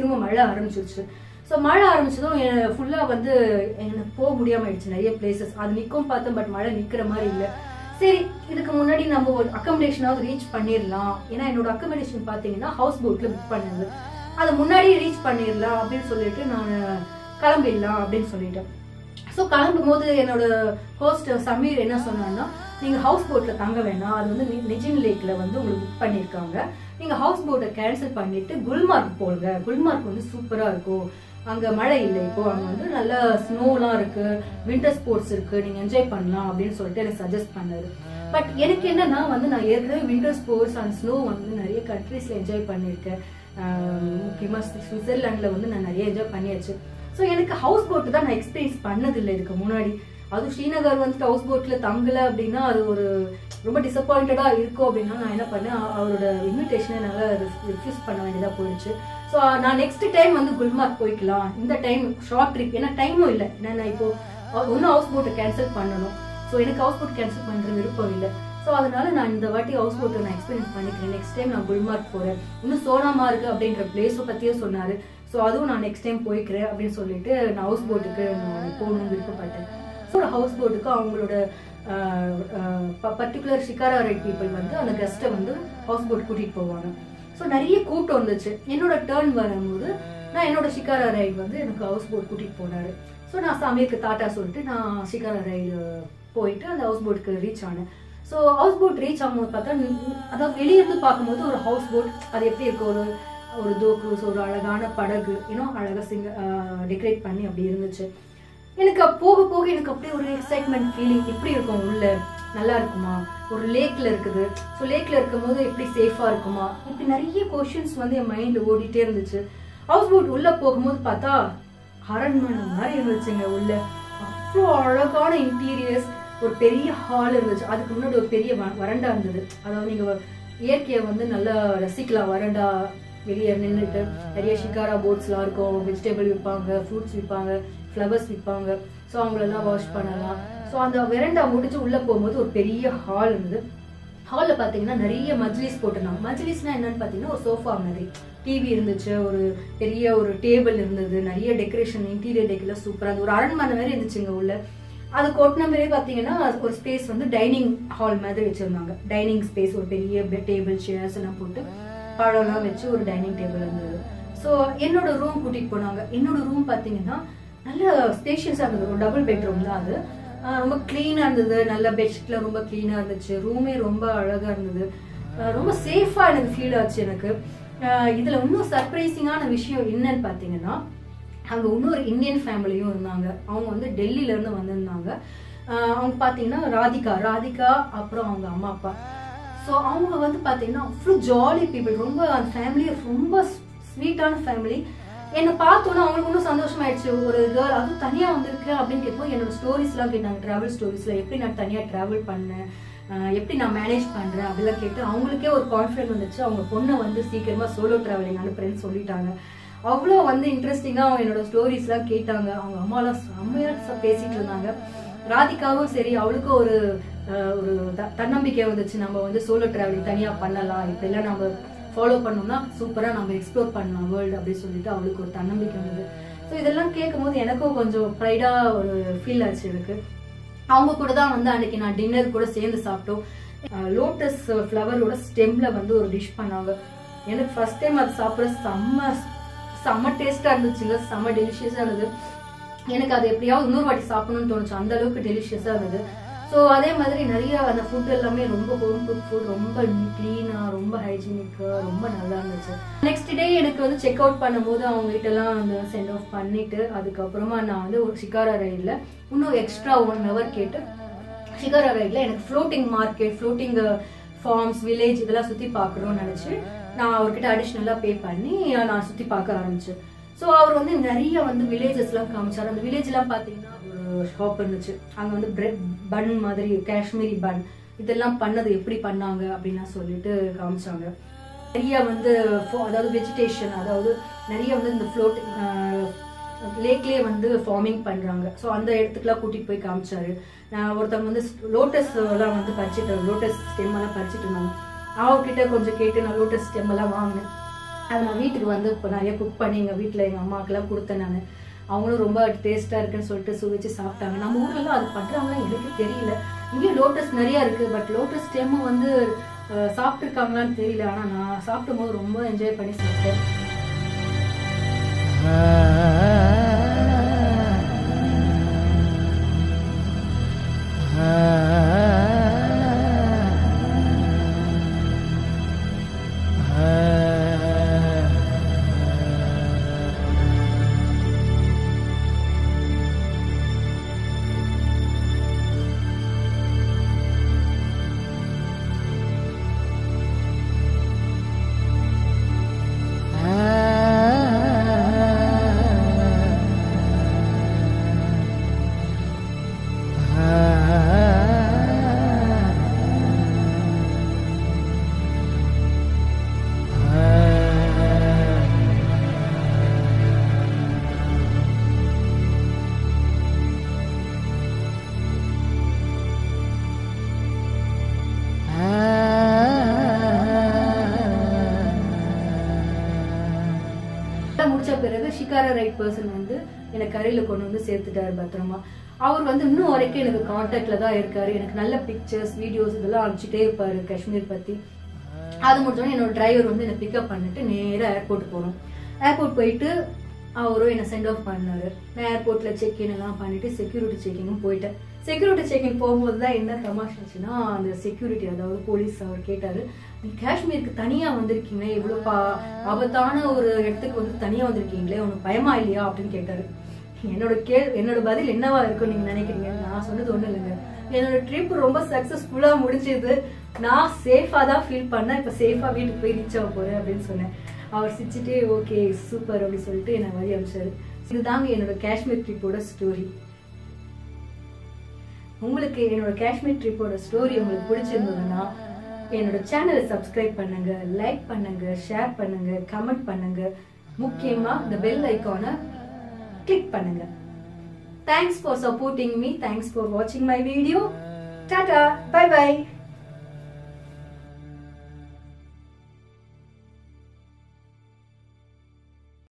திரும்ப மழை ஆரம்பிச்சிருச்சு ஸோ மழை ஆரம்பிச்சதும் ஃபுல்லாக வந்து எனக்கு போக முடியாம ஆயிடுச்சு நிறைய பிளேசஸ் அது நிற்கும் பார்த்தேன் பட் மழை நிற்கிற மாதிரி இல்லை சரி இதுக்கு முன்னாடி நம்ம ஒரு அக்கமடேஷனாவது ரீச் பண்ணிடலாம் ஏன்னா என்னோட அக்கமடேஷன் பார்த்தீங்கன்னா ஹவுஸ் போட்டில் புக் பண்ணது அதை முன்னாடியே ரீச் பண்ணிடலாம் அப்படின்னு சொல்லிட்டு நான் கிளம்பிடலாம் அப்படின்னு சொல்லிட்டேன் ஸோ கிளம்பும் போது என்னோட ஹோஸ்ட் சமீர் என்ன சொன்னான்னா நீங்க ஹவுஸ் போட்ல தங்க வேணாம் அது வந்து நி- நிஜின் லேக்ல வந்து உங்களுக்கு புக் பண்ணியிருக்காங்க நீங்க ஹவுஸ் போட்டை கேன்சல் பண்ணிட்டு குல்மார்க் போடுங்க குல்மார்க் வந்து சூப்பரா இருக்கும் அங்க மழை இல்லை இப்போ அங்க வந்து நல்ல ஸ்னோலாம் இருக்கு விண்டர் ஸ்போர்ட்ஸ் இருக்கு நீங்க என்ஜாய் பண்ணலாம் அப்படின்னு சொல்லிட்டு எனக்கு சஜஸ்ட் பண்ணாரு பட் எனக்கு என்னன்னா வந்து நான் ஏற்கனவே விண்டர் ஸ்போர்ட்ஸ் அண்ட் ஸ்னோ வந்து நிறைய கண்ட்ரீஸ்ல என்ஜாய் பண்ணியிருக்கேன் ஆஹ் முக்கியமா ஸ்வி- சுவிட்சர்லாந்துல வந்து நான் நிறைய என்ஜாய் பண்ணியாச்சு ஸோ எனக்கு ஹவுஸ் போட் தான் நான் எக்ஸ்பீரியன்ஸ் பண்ணதில்லை இதுக்கு முன்னாடி அதுவும் ஸ்ரீநகர் வந்துட்டு ஹவுஸ் போட்ல தங்கல அப்படின்னா அது ஒரு ரொம்ப டிசப்பாயிண்டடா இருக்கும் அப்படின்னா நான் என்ன பண்ணேன் அ- அவரோட இன்விடேஷனை என்னால் ரிஃப்யூஸ் பண்ண வேண்டியதா போயிடுச்சு ஸோ நான் நெக்ஸ்ட் டைம் வந்து குல்மார்க் போய்க்கலாம் இந்த டைம் ஷார்ட் ட்ரிப் ஏன்னா டைமும் இல்லை ஏன்னா நான் இப்போ ஒன்றும் ஹவுஸ் போட்டை கேன்சல் பண்ணணும் ஸோ எனக்கு ஹவுஸ் போட் கேன்சல் பண்ற விருப்பம் இல்லை ஸோ அதனால நான் இந்த வாட்டி ஹவுஸ் போட்டை நான் எக்ஸ்பீரியன்ஸ் பண்ணிக்கிறேன் நெக்ஸ்ட் டைம் நான் குல்மார்க் போறேன் இன்னும் சோனாமார்க் அப்படின்ற பிளேஸை பத்தியும் சொன்னாரு ஸோ அதுவும் நான் நெக்ஸ்ட் டைம் போய்க்கிறேன் அப்படின்னு சொல்லிட்டு நான் ஹவுஸ் போட்டுக்கு நான் போகணும்னு விருப்பப்பட்டேன் ஸோ ஒரு ஹவுஸ் போட்டுக்கு அவங்களோட பர்டிகுலர் ஷிகாரா ரைட் பீப்புள் வந்து அந்த கெஸ்ட்டை வந்து ஹவுஸ் போட் கூட்டிட்டு போவாங்க ஸோ நிறைய கூட்டம் வந்துச்சு என்னோட டேர்ன் வரும்போது நான் என்னோட ஷிகாரா ரைடு வந்து எனக்கு ஹவுஸ் போட் கூட்டிட்டு போனாரு ஸோ நான் சாமிக்கு தாட்டா சொல்லிட்டு நான் ஷிகாரா ரைடு போயிட்டு அந்த ஹவுஸ் போட்டுக்கு ரீச் ஆனேன் ஸோ ஹவுஸ் போட் ரீச் ஆகும்போது பார்த்தா ந- அதாவது வெளிய இருந்து பார்க்கும்போது ஒரு ஹவுஸ் போட் அது எப்படி இருக்கு ஒரு ஒரு தோ க்ரூஸ் ஒரு அழகான படகு இன்னும் அழகா சிங்க டெக்கரேட் பண்ணி அப்படி இருந்துச்சு எனக்கு அப்ப போக போக எனக்கு அப்படியே ஒரு எக்ஸைட்மெண்ட் ஃபீலிங் எப்படி இருக்கும் உள்ள நல்லா இருக்குமா ஒரு லேக்ல இருக்குது ஸோ லேக்ல இருக்கும்போது எப்படி சேஃபா இருக்குமா இப்படி நிறைய கொஷின்ஸ் வந்து என் மைண்ட்ல ஓடிட்டே இருந்துச்சு ஹவுஸ் போட் உள்ள போகும்போது பார்த்தா அரண்மனை மாதிரி இருந்துச்சுங்க உள்ள அவ்வளோ அழகான இன்டீரியர்ஸ் ஒரு பெரிய ஹால் இருந்துச்சு அதுக்கு முன்னாடி ஒரு பெரிய வ- வரண்டா இருந்தது அதாவது நீங்க இயற்கையை வந்து நல்லா ரசிக்கலாம் வரண்டா வெளியே நின்றுட்டு நிறைய ஷிகாரா போட்ஸ்லாம் இருக்கும் வெஜிடபிள் விற்பாங்க ஃப்ரூட்ஸ் விற்பாங்க ஃப்ளவர்ஸ் விற்பாங்க ஸோ அவங்களெல்லாம் வாஷ் பண்ணலாம் ஸோ அந்த வெரண்டா முடிச்சு உள்ள போகும்போது ஒரு பெரிய ஹால் இருந்தது ஹாலில் பார்த்தீங்கன்னா நிறைய மஜ்லிஸ் போட்டிருந்தாங்க மஜ்லிஸ்னா என்னன்னு பார்த்தீங்கன்னா ஒரு சோஃபா மாதிரி டிவி இருந்துச்சு ஒரு பெரிய ஒரு டேபிள் இருந்தது நிறைய டெக்கரேஷன் இன்டீரியர் டெக்கெல்லாம் சூப்பராக இருந்தது ஒரு அரண்மனை மாதிரி இருந்துச்சுங்க உள்ள அது கொட்டின மாதிரி பார்த்தீங்கன்னா அதுக்கு ஒரு ஸ்பேஸ் வந்து டைனிங் ஹால் மாதிரி வச்சிருந்தாங்க டைனிங் ஸ்பேஸ் ஒரு பெரிய டேபிள் சேர்ஸ் எல்லாம் போட்டு பழம்லாம் வச்சு ஒரு டைனிங் டேபிள் இருந்தது ஸோ என்னோட ரூம் கூட்டிட்டு போனாங்க என்னோட ரூம் பார்த்தீங்கன்னா நல்ல ஸ்பேஷியஸாக இருந்தது ஒரு டபுள் பெட்ரூம் தான் அது ஆஹ் ரொம்ப க்ளீனாக இருந்தது நல்ல பெட்ஷீட்லாம் ரொம்ப க்ளீனாக இருந்துச்சு ரூமே ரொம்ப அழகாக இருந்தது ஆஹ் ரொம்ப சேஃபாக எனக்கு ஃபீல் ஆச்சு எனக்கு ஆஹ் இதுல இன்னும் சர்ப்ரைசிங்கான விஷயம் என்னன்னு பார்த்தீங்கன்னா அங்க இன்னொரு இந்தியன் ஃபேமிலியும் இருந்தாங்க அவங்க வந்து டெல்லியில இருந்து வந்திருந்தாங்க ஆஹ் அவங்க பார்த்தீங்கன்னா ராதிகா ராதிகா அப்புறம் அவங்க அம்மா அப்பா ஸோ அவங்க வந்து பார்த்தீங்கன்னா அவ்வளோ ஜாலி பீப்புள் ரொம்ப அந்த ஃபேமிலி ரொம்ப ஸ்வீட்டான ஃபேமிலி என்னை பார்த்தோன்னே அவங்களுக்கு இன்னும் சந்தோஷமாயிடுச்சு ஒரு கேர்ள் அதுவும் தனியாக வந்திருக்கேன் அப்படின்னு கேட்கும்போது என்னோட ஸ்டோரிஸ்லாம் கேட்டாங்க ட்ராவல் ஸ்டோரிஸில் எப்படி நான் தனியாக ட்ராவல் பண்ணேன் ஆஹ் எப்படி நான் மேனேஜ் பண்ணுறேன் அப்படிலாம் கேட்டு அவங்களுக்கே ஒரு கான்ஃபிடென்ட் வந்துச்சு அவங்க பொண்ணை வந்து சீக்கிரமாக சோலோ ட்ராவலிங் அனுப்புறேன்னு சொல்லிட்டாங்க அவ்வளோ வந்து இன்ட்ரெஸ்டிங்காக அவங்க என்னோட ஸ்டோரிஸ்லாம் கேட்டாங்க அவங்க அம்மாலாம் செம்மையாக பேசிட்டு இருந்தாங்க ராதிகாவும் சரி அவளுக்கும் ஒரு ஆஹ், ஒரு த- தன்னம்பிக்கை வந்துச்சு நம்ம வந்து சோலோ டிராவலிங் தனியாக பண்ணலாம் இப்படிலாம் நம்ம ஃபாலோ பண்ணோம்னா சூப்பராக நம்ம எக்ஸ்ப்ளோர் பண்ணலாம் வேர்ல்டு அப்படின்னு சொல்லிட்டு அவளுக்கு ஒரு தன்னம்பிக்கை வந்தது ஸோ இதெல்லாம் கேட்கும்போது எனக்கும் கொஞ்சம் ப்ரைடாக ஒரு ஃபீல் ஆச்சு எனக்கு அவங்க கூட தான் வந்து அன்னைக்கு நான் டின்னர் கூட சேர்ந்து சாப்பிட்டோம் லோட்டஸ் ஃப்ளவரோட ஸ்டெம்ல வந்து ஒரு டிஷ் பண்ணாங்க எனக்கு ஃபர்ஸ்ட் டைம் அது சாப்பிட்ற செம்ம செம்ம டேஸ்டா இருந்துச்சுங்க செம்ம டெலிஷியஸா இருந்தது எனக்கு அது எப்படியாவது இன்னொரு வாட்டி சாப்பிடணும்னு தோணுச்சு அந்த அளவுக்கு டெலிஷியஸா இருந்தது ஸோ அதே மாதிரி நிறைய அந்த ஃபுட் எல்லாமே ரொம்ப ஹோம் குக் ஃபுட் ரொம்ப க்ளீனா ரொம்ப ஹைஜீனிக்கா ரொம்ப நல்லா இருந்துச்சு நெக்ஸ்ட் டே எனக்கு வந்து செக் அவுட் பண்ணும்போது அவங்க கிட்ட எல்லாம் அந்த சென்ட் ஆஃப் பண்ணிட்டு அதுக்கப்புறமா நான் வந்து ஒரு சிகாரா ரயில்ல இன்னும் எக்ஸ்ட்ரா ஒன் ஹவர் கேட்டு ஷிகாரா ரைட்ல எனக்கு floating market floating farms village இதெல்லாம் சுத்தி பார்க்கணும்னு நினைச்சு நான் அவர்கிட்ட அடிஷ்னலா பே பண்ணி நான் சுத்தி பார்க்க ஆரம்பிச்சேன் ஸோ அவர் வந்து நிறைய வந்து வில்லேஜஸ்லாம் காமிச்சார் அந்த வில்லேஜ்லாம் பார்த்தீங்கன்னா ஒரு ஷாப் இருந்துச்சு அங்கே வந்து பிரெட் பன் மாதிரி காஷ்மீரி பன் இதெல்லாம் பண்ணது எப்படி பண்ணாங்க அப்படின்லாம் சொல்லிட்டு காமிச்சாங்க நிறைய வந்து fo- அதாவது வெஜிடேஷன் அதாவது நிறைய வந்து இந்த ஃப்ளோட் லேக்லேயே வந்து ஃபார்மிங் பண்றாங்க ஸோ அந்த இடத்துக்குலாம் கூட்டிட்டு போய் காமிச்சாரு நான் ஒருத்தவங்க வந்து லோட்டஸ் எல்லாம் வந்து பறிச்சுட்டு லோட்டஸ் ஸ்டெம் எல்லாம் பறிச்சுட்டு இருந்தாங்க அவர்கிட்ட கொஞ்சம் கேட்டு நான் லோட்டஸ் ஸ்டெம் எல்லாம் வாங்கினேன் அதை நான் வீட்டுக்கு வந்து இப்போ நிறைய குக் பண்ணி எங்கள் வீட்டில் எங்கள் அம்மாக்கெல்லாம் கொடுத்தேன் நான் அவங்களும் ரொம்ப டேஸ்ட்டாக இருக்குன்னு சொல்லிட்டு சுவைச்சு சாப்பிட்டாங்க நம்ம ஊர்லலாம் அது பண்ணுறாங்களா எனக்கு தெரியல இங்கேயும் லோட்டஸ் நிறையா இருக்குது பட் லோட்டஸ் ஸ்டெம்மு வந்து அஹ், சாப்பிட்ருக்காங்களான்னு தெரியல ஆனால் நான் சாப்பிடும் போது ரொம்ப என்ஜாய் பண்ணி சாப்பிட்டேன் எல்லாம் முடிச்ச பிறகு ஷிகாரா ரைட் பர்சன் வந்து என்னை கரையில கொண்டு வந்து சேர்த்துட்டாரு பத்திரமா அவர் வந்து இன்னும் வரைக்கும் எனக்கு கான்டாக்ட்ல தான் இருக்காரு எனக்கு நல்ல பிக்சர்ஸ் வீடியோஸ் இதெல்லாம் அனுப்பிச்சிட்டே இருப்பாரு காஷ்மீர் பத்தி அது முடிச்சோடனே என்னோட டிரைவர் வந்து என்னை பிக்கப் பண்ணிட்டு நேரா ஏர்போர்ட் போனோம் ஏர்போர்ட் போயிட்டு அவரும் என்னை சென்ட் ஆஃப் பண்ணாரு நான் ஏர்போர்ட்ல செக் இன் எல்லாம் பண்ணிட்டு செக்யூரிட்டி செக்கிங்கும் போயிட்டேன் செக்யூரிட்டி செக்கிங் போகும்போது தான் என்ன தமாஷாச்சுன்னா அந்த செக்யூரிட்டி அதாவது போலீஸ் அவர் கேட்டாரு நீ காஷ்மீருக்கு தனியா வந்திருக்கீங்களே இவ்வளவு பா ஆபத்தான ஒரு இடத்துக்கு வந்து தனியா வந்திருக்கீங்களே உனக்கு பயமா இல்லையா அப்படின்னு கேட்டாரு என்னோட கே என்னோட பதில் என்னவா இருக்கும் நீங்க நினைக்கிறீங்க நான் சொன்னது ஒண்ணும் இல்லைங்க என்னோட ட்ரிப் ரொம்ப சக்சஸ்ஃபுல்லா முடிஞ்சது நான் சேஃபா தான் ஃபீல் பண்ணேன் இப்ப சேஃபா வீட்டுக்கு போய் ரீச் ஆக போறேன் அப்படின்னு சொன்னேன் அவர் சிரிச்சுட்டே ஓகே சூப்பர் அப்படின்னு சொல்லிட்டு என்னை வழி அனுப்பிச்சாரு இதுதாங்க என்னோட காஷ்மீர் ட்ரிப்போட ஸ்டோரி உங்களுக்கு என்னோட காஷ்மீர் ட்ரிப்போட ஸ்டோரி உங்களுக்கு பிடிச்சிருந்ததுன்னா என்னோட சேனலை சப்ஸ்கிரைப் பண்ணுங்க லைக் பண்ணுங்க ஷேர் பண்ணுங்க கமெண்ட் பண்ணுங்க முக்கியமா இந்த பெல் ஐக்கானை கிளிக் பண்ணுங்க thanks for supporting me thanks for வாட்சிங் my video tata bye by